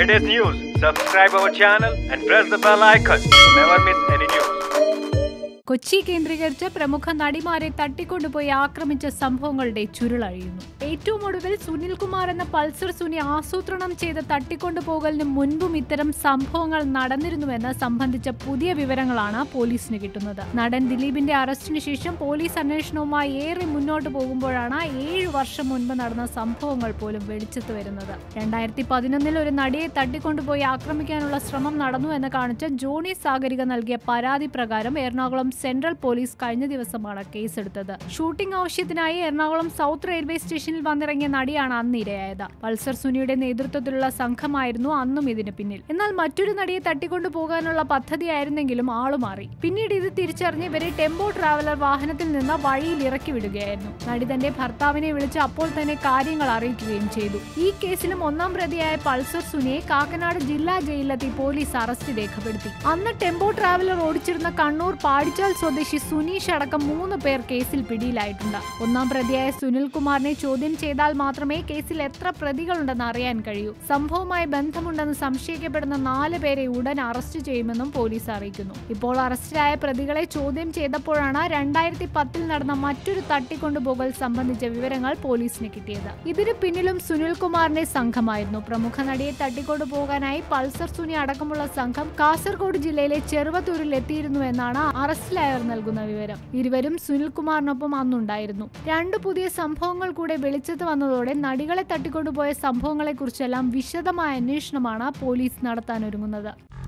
latest news, subscribe our channel and press the bell icon to never miss any news. Kochi കേന്ദ്രീകരിച്ച് പ്രമുഖ നടിമാരെ തട്ടിക്കൊണ്ടുപോയി ആക്രമിച്ച സംഭവങ്ങളുടെ ചുരുളഴിയുന്നു ഏറ്റവും ഒടുവിൽ സുനിൽകുമാർ എന്ന പൾസർ സുനി ആസൂത്രണം ചെയ്ത തട്ടിക്കൊണ്ടുപോകലിന് മുൻപും ഇത്തരം സംഭവങ്ങൾ നടന്നിരുന്നുവെന്ന് സംബന്ധിച്ച പുതിയ വിവരങ്ങളാണ് പോലീസിന് കിട്ടുന്നത് നടൻ ദിലീപിന്റെ അറസ്റ്റിന് ശേഷം പോലീസ് അന്വേഷണവുമായി ഏറെ മുന്നോട്ട് പോകുമ്പോഴാണ് ഏഴു വർഷം മുൻപ് നടന്ന സംഭവങ്ങൾ പോലും വെളിച്ചത്ത് വരുന്നത് രണ്ടായിരത്തി പതിനൊന്നിൽ ഒരു നടിയെ തട്ടിക്കൊണ്ടുപോയി ആക്രമിക്കാനുള്ള ശ്രമം നടന്നു എന്ന് കാണിച്ച് ജോണി സാഗരിക നൽകിയ പരാതി പ്രകാരം എറണാകുളം സെൻട്രൽ പോലീസ് കഴിഞ്ഞ ദിവസമാണ് കേസെടുത്തത് ഷൂട്ടിംഗ് ആവശ്യത്തിനായി എറണാകുളം സൗത്ത് റെയിൽവേ സ്റ്റേഷനിൽ വന്നിറങ്ങിയ നടിയാണ് അന്ന് ഇരയായത് പൾസർ സുനിയുടെ നേതൃത്വത്തിലുള്ള സംഘമായിരുന്നു അന്നും ഇതിന് പിന്നിൽ എന്നാൽ മറ്റൊരു നടിയെ തട്ടിക്കൊണ്ടു പോകാനുള്ള പദ്ധതിയായിരുന്നെങ്കിലും ആളുമാറി പിന്നീട് ഇത് തിരിച്ചറിഞ്ഞ് ഇവരെ ടെമ്പോ ട്രാവലർ വാഹനത്തിൽ നിന്ന് വഴിയിൽ ഇറക്കി വിടുകയായിരുന്നു നടി തന്റെ ഭർത്താവിനെ വിളിച്ച് അപ്പോൾ തന്നെ കാര്യങ്ങൾ അറിയിക്കുകയും ചെയ്തു ഈ കേസിലും ഒന്നാം പ്രതിയായ പൾസർ സുനിയെ കാക്കനാട് ജില്ലാ ജയിലിലെത്തി പോലീസ് അറസ്റ്റ് രേഖപ്പെടുത്തി അന്ന് ടെമ്പോ ട്രാവലർ ഓടിച്ചിരുന്ന കണ്ണൂർ പാടിച്ചാൽ സ്വദേശി സുനീഷ് അടക്കം മൂന്ന് പേർ കേസിൽ പിടിയിലായിട്ടുണ്ട് ഒന്നാം പ്രതിയായ സുനിൽ കുമാറിനെ ചോദ്യം ചെയ്താൽ മാത്രമേ കേസിൽ എത്ര പ്രതികളുണ്ടെന്ന് അറിയാൻ കഴിയൂ സംഭവവുമായി ബന്ധമുണ്ടെന്ന് സംശയിക്കപ്പെടുന്ന നാല് പേരെ ഉടൻ അറസ്റ്റ് ചെയ്യുമെന്നും പോലീസ് അറിയിക്കുന്നു ഇപ്പോൾ അറസ്റ്റിലായ പ്രതികളെ ചോദ്യം ചെയ്തപ്പോഴാണ് രണ്ടായിരത്തി പത്തിൽ നടന്ന മറ്റൊരു തട്ടിക്കൊണ്ടുപോകൽ സംബന്ധിച്ച വിവരങ്ങൾ പോലീസിന് കിട്ടിയത് ഇതിന് പിന്നിലും സുനിൽ കുമാറിന്റെ സംഘമായിരുന്നു പ്രമുഖ നടിയെ തട്ടിക്കൊണ്ടുപോകാനായി പൾസർ സുനി അടക്കമുള്ള സംഘം കാസർഗോഡ് ജില്ലയിലെ ചെറുവത്തൂരിൽ എത്തിയിരുന്നു എന്നാണ് അറസ്റ്റിലായവർ നൽകുന്ന വിവരം ഇരുവരും സുനിൽകുമാറിനൊപ്പം അന്നുണ്ടായിരുന്നു രണ്ട് പുതിയ സംഭവങ്ങൾ കൂടെ വെളിച്ചത്ത് വന്നതോടെ നടികളെ തട്ടിക്കൊണ്ടുപോയ സംഭവങ്ങളെക്കുറിച്ചെല്ലാം വിശദമായ അന്വേഷണമാണ് പോലീസ് നടത്താനൊരുങ്ങുന്നത്